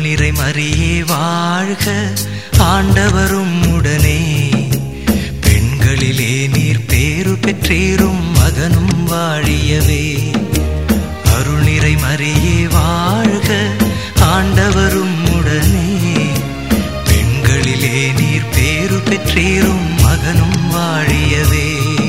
நிறை மறியே வாழ்க ஆண்டவரும் உடனே பெண்களிலே நீர் பேரு பெற்றீரும் மகனும் வாழியவே அருள் நிறை மறியே வாழ்க ஆண்டவரும் உடனே பெண்களிலே நீர் பேரு பெற்றீரும் மகனும் வாழியவே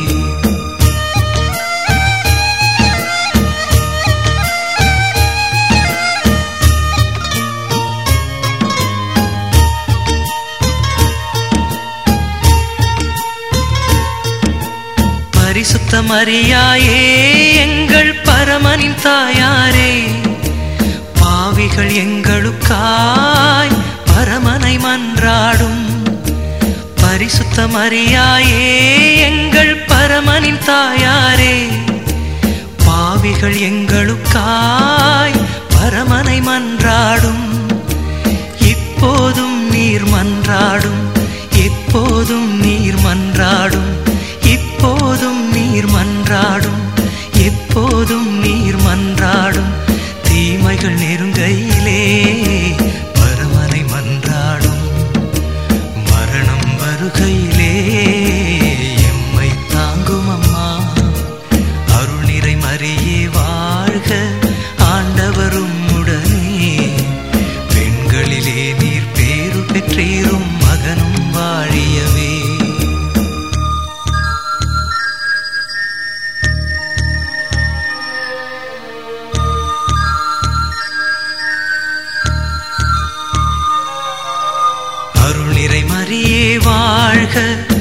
பரிசுத்த மரியாயே எங்கள் பரமனின் தாயாரே பாவிகள் எங்களுக்காய் பரமனை மன்றாடும் பரிசுத்த மரியாயே எங்கள் பரமனின் தாயாரே பாவிகள் எங்களுக்காய் பரமனை மன்றாடும் இப்போதும் நீர் மன்றாடும் எப்போதும் நீர் மன்றாடும் இப்போதும் நீர் மன்றாடும் எப்போதும் நீர் மன்றாடும் தீமைகள் நெருங்கையிலே பரமனை மன்றாடும் மரணம் வருகையிலே எம்மை தாங்கும் அம்மா அருள் நிறை மறியே வாழ்க ஆண்டவரும் உடனே பெண்களிலே நீர் பேரு பெற்றீரும் மகனும் வாழியவே அருள் நிறை மறியே வாழ்க